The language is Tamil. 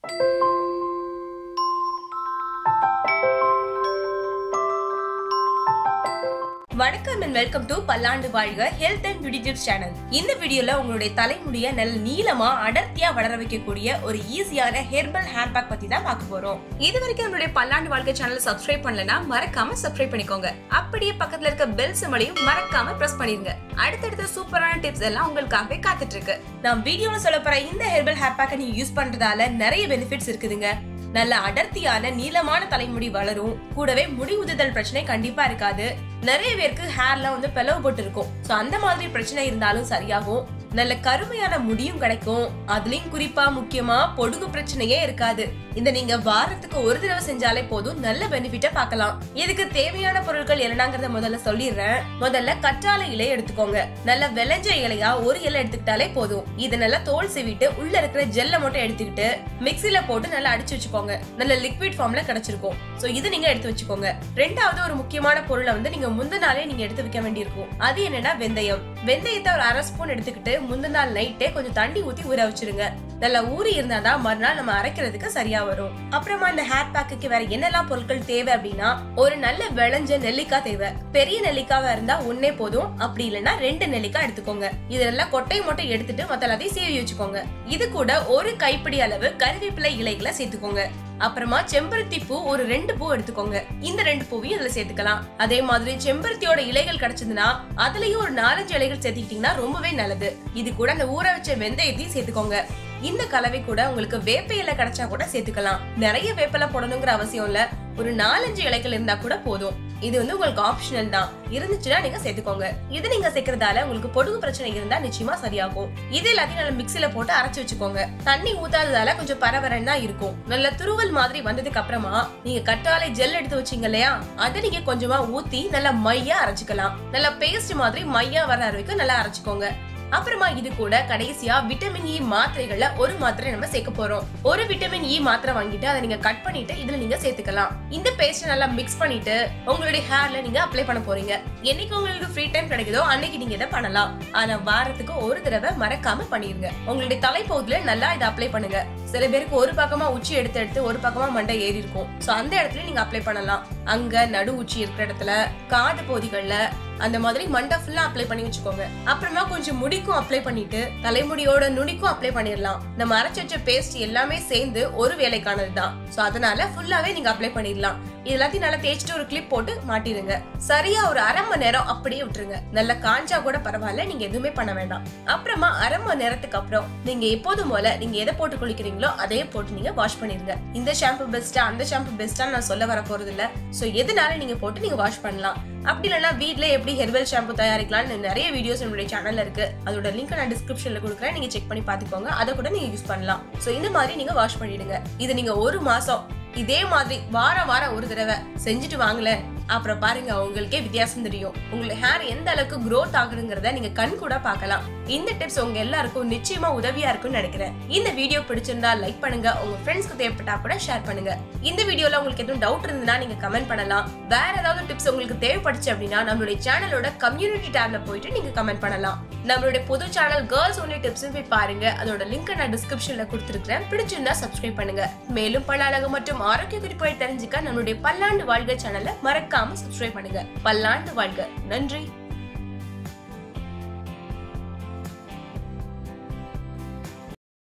வணக்கம் அண்ட் வெல்கம் டு பல்லாண்டு வாழ்க health and beauty tips channel இந்த வீடியோல உங்களுடைய தலைமுடிய நல்ல நீளமா அடர்த்தியா வளர வைக்கக்கூடிய ஒரு ஈஸியான ஹெர்பல் ஹேர் பேக் பத்தி தான் பார்க்க போறோம் இது வரைக்கும் நம்மளுடைய பல்லாண்டு வாழ்க்கை சேனல் சப்ஸ்கிரைப் பண்ணலனா மறக்காம சப்ஸ்கிரைப் பண்ணிக்கோங்க அப்படியே பக்கத்துல இருக்க பெல் சிம்பலையும் மறக்காம பிரஸ் பண்ணிருங்க அடுத்தடுத்த சூப்பரான டிப்ஸ் எல்லாம் உங்களுக்காகவே காத்துட்டு இருக்கு நான் வீடியோல சொல்ல போற இந்த ஹெர்பல் ஹேர் பேக்கை நீங்க யூஸ் பண்றதால நிறைய பெனிஃபிட்ஸ் இருக்குதுங்க நல்ல அடர்த்தியான நீளமான தலைமுடி வளரும் கூடவே முடி உதுதல் பிரச்சனை கண்டிப்பா இருக்காது நிறைய பேருக்கு ஹேர்லாம் வந்து பிளவு போட்டு இருக்கும் சோ அந்த மாதிரி பிரச்சனை இருந்தாலும் சரியாகும் நல்ல கருமையான முடியும் கிடைக்கும் அதுலயும் குறிப்பா முக்கியமா பொடுகு பிரச்சனையே இருக்காது இந்த நீங்க வாரத்துக்கு ஒரு தடவை செஞ்சாலே போதும் நல்ல பெனிஃபிட்ட பார்க்கலாம் இதுக்கு தேவையான பொருட்கள் என்னங்கிறத முதல்ல சொல்லிடுறேன் முதல்ல கற்றாழை இலை எடுத்துக்கோங்க நல்ல விளைஞ்ச இலையா ஒரு இலை எடுத்துக்கிட்டாலே போதும் இதை நல்லா தோல் சீவிட்டு உள்ள இருக்கிற ஜெல்ல மட்டும் எடுத்துக்கிட்டு மிக்ஸில போட்டு நல்லா அடிச்சு வச்சுக்கோங்க நல்ல லிக்விட் ஃபார்ம்ல கிடைச்சிருக்கும் சோ இது நீங்க எடுத்து வச்சுக்கோங்க ரெண்டாவது ஒரு முக்கியமான பொருளை வந்து நீங்க முந்தின நாளே நீங்க எடுத்து வைக்க வேண்டியிருக்கும் அது என்னன்னா வெந்தயம் வெந்தயத்தை ஒரு அரை ஸ்பூன் எடுத்துக்கிட்டு முந்தின நாள் நைட்டே கொஞ்சம் தண்ணி ஊத்தி ஊற வச்சிருங்க நல்லா ஊறி இருந்தாதான் மறுநாள் நம்ம அரைக்கிறதுக்கு சரியா வரும் அப்புறமா இந்த ஹேர் பேக்குக்கு வேற என்னெல்லாம் பொருட்கள் தேவை அப்படின்னா ஒரு நல்ல விளைஞ்ச நெல்லிக்காய் தேவை பெரிய நெல்லிக்காவா இருந்தா ஒன்னே போதும் அப்படி இல்லைன்னா ரெண்டு நெல்லிக்காய் எடுத்துக்கோங்க இதெல்லாம் கொட்டை மட்டும் எடுத்துட்டு மத்த எல்லாத்தையும் சீவி வச்சுக்கோங்க இது கூட ஒரு கைப்பிடி அளவு கருவேப்பிலை இலைகளை சேர்த்துக்கோங்க அப்புறமா செம்பருத்தி பூ ஒரு ரெண்டு பூ எடுத்துக்கோங்க இந்த ரெண்டு பூவையும் இதுல சேர்த்துக்கலாம் அதே மாதிரி செம்பருத்தியோட இலைகள் கிடைச்சதுன்னா அதுலயும் ஒரு நாலஞ்சு இலைகள் சேர்த்துக்கிட்டீங்கன்னா ரொம்பவே நல்லது இது கூட அந்த ஊற வச்ச வெந்தயத்தையும் சேர்த்துக்கோங்க இந்த கலவை கூட உங்களுக்கு வேப்ப இலை கிடைச்சா கூட சேர்த்துக்கலாம் நிறைய வேப்பிலை போடணுங்கிற அவசியம் இல்ல ஒரு நாலஞ்சு இலைகள் இருந்தா கூட போதும் இது வந்து உங்களுக்கு ஆப்ஷனல் தான் இருந்துச்சுன்னா நீங்க சேர்த்துக்கோங்க இது நீங்க சேர்க்கறதால உங்களுக்கு பொடுகு பிரச்சனை இருந்தா நிச்சயமா சரியாகும் இது எல்லாத்தையும் நல்லா மிக்ஸில போட்டு அரைச்சு வச்சுக்கோங்க தண்ணி ஊத்தாததால கொஞ்சம் பரவரன்னா இருக்கும் நல்ல துருவல் மாதிரி வந்ததுக்கு அப்புறமா நீங்க கட்டாலை ஜெல் எடுத்து வச்சீங்க இல்லையா அதை நீங்க கொஞ்சமா ஊத்தி நல்லா மையா அரைச்சுக்கலாம் நல்லா பேஸ்ட் மாதிரி மையா வர வரைக்கும் நல்லா அரைச்சுக்கோங்க அப்புறமா இது கூட கடைசியா விட்டமின் இ மாத்திரைகள்ல ஒரு மாத்திரை நம்ம சேர்க்க போறோம் ஒரு விட்டமின் இ மாத்திரை வாங்கிட்டு அதை நீங்க கட் பண்ணிட்டு இதுல நீங்க சேர்த்துக்கலாம் இந்த பேஸ்ட் நல்லா மிக்ஸ் பண்ணிட்டு உங்களுடைய ஹேர்ல நீங்க அப்ளை பண்ண போறீங்க என்னைக்கு உங்களுக்கு ஃப்ரீ டைம் கிடைக்குதோ அன்னைக்கு நீங்க இதை பண்ணலாம் ஆனா வாரத்துக்கு ஒரு தடவை மறக்காம பண்ணிருங்க உங்களுடைய தலைப்பகுதியில நல்லா இதை அப்ளை பண்ணுங்க சில பேருக்கு ஒரு பக்கமா உச்சி எடுத்து எடுத்து ஒரு பக்கமா மண்டை ஏறி இருக்கும் சோ அந்த இடத்துல நீங்க அப்ளை பண்ணலாம் அங்க நடு உச்சி இருக்கிற இடத்துல காது பகுதிகள்ல அந்த மாதிரி மண்டை ஃபுல்லா அப்ளை பண்ணி வச்சுக்கோங்க அப்புறமா கொஞ்சம் முடிக்கும் அப்ளை பண்ணிட்டு தலைமுடியோட நுனிக்கும் அப்ளை பண்ணிடலாம் நம்ம அரைச்சு வச்ச பேஸ்ட் எல்லாமே சேர்ந்து ஒரு வேலைக்கானது தான் சோ அதனால ஃபுல்லாவே நீங்க அப்ளை பண்ணிடலாம் இது எல்லாத்தையும் நல்லா தேய்ச்சிட்டு ஒரு கிளிப் போட்டு மாட்டிடுங்க சரியா ஒரு அரை மணி நேரம் அப்படியே விட்டுருங்க நல்லா காஞ்சா கூட பரவாயில்ல நீங்க எதுவுமே பண்ண வேண்டாம் அப்புறமா அரை மணி நேரத்துக்கு அப்புறம் நீங்க எப்போதும் போல நீங்க எதை போட்டு குளிக்கிறீங்களோ அதே போட்டு நீங்க வாஷ் பண்ணிருங்க இந்த ஷாம்பு பெஸ்டா அந்த ஷாம்பு பெஸ்டா நான் சொல்ல வர போறது இல்ல சோ எதுனால நீங்க போட்டு நீங்க வாஷ் பண்ணலாம் அப்படி இல்லைன்னா வீட்ல எப்படி ஹெர்பல் ஷாம்பு தயாரிக்கலாம்னு நிறைய வீடியோஸ் நம்மளுடைய சேனல்ல இருக்கு அதோட லிங்க் நான் டிஸ்கிரிப்ஷன்ல கொடுக்குறேன் நீங்க செக் பண்ணி பாத்துக்கோங்க அதை கூட நீங்க யூஸ் பண்ணலாம் சோ இந்த மாதிரி நீங்க வாஷ் பண்ணிடுங்க இது நீங்க ஒரு மாசம் இதே மாதிரி வாரம் வாரம் ஒரு தடவை செஞ்சுட்டு வாங்கல அப்புறம் பாருங்க உங்களுக்கே வித்தியாசம் தெரியும் உங்களோட ஹேர் எந்த அளவுக்கு growth ஆகுதுங்கிறத நீங்க கண் கூட பார்க்கலாம் இந்த டிப்ஸ் உங்க எல்லாருக்கும் நிச்சயமா உதவியா இருக்கும்னு நினைக்கிறேன் இந்த வீடியோ பிடிச்சிருந்தா லைக் பண்ணுங்க உங்க ஃப்ரெண்ட்ஸ்க்கு தேவைப்பட்டா கூட ஷேர் பண்ணுங்க இந்த வீடியோல உங்களுக்கு எதுவும் டவுட் இருந்ததுன்னா நீங்க கமெண்ட் பண்ணலாம் வேற ஏதாவது டிப்ஸ் உங்களுக்கு தேவைப்பட்டுச்சு அப்படின்னா நம்மளுடைய சேனலோட கம்யூனிட்டி டேப்ல போயிட்டு நீங்க கமெண்ட் பண்ணலாம் நம்மளுடைய புது சேனல் கேர்ள்ஸ் ஒன்லி டிப்ஸ் போய் பாருங்க அதோட லிங்க் நான் டிஸ்கிரிப்ஷன்ல கொடுத்துருக்கேன் பிடிச்சிருந்தா சப்ஸ்கிரைப் பண்ணுங்க மேலும் பல அழகு மற்றும் ஆரோக்கிய குறிப்புகளை தெரிஞ்சுக்க நம்மளுடைய பல்லாண்டு வாழ்க சேனலை மறக்காம சப்ஸ்கிரைப் பண்ணுங்க பல்லாண்டு வாழ்க நன்றி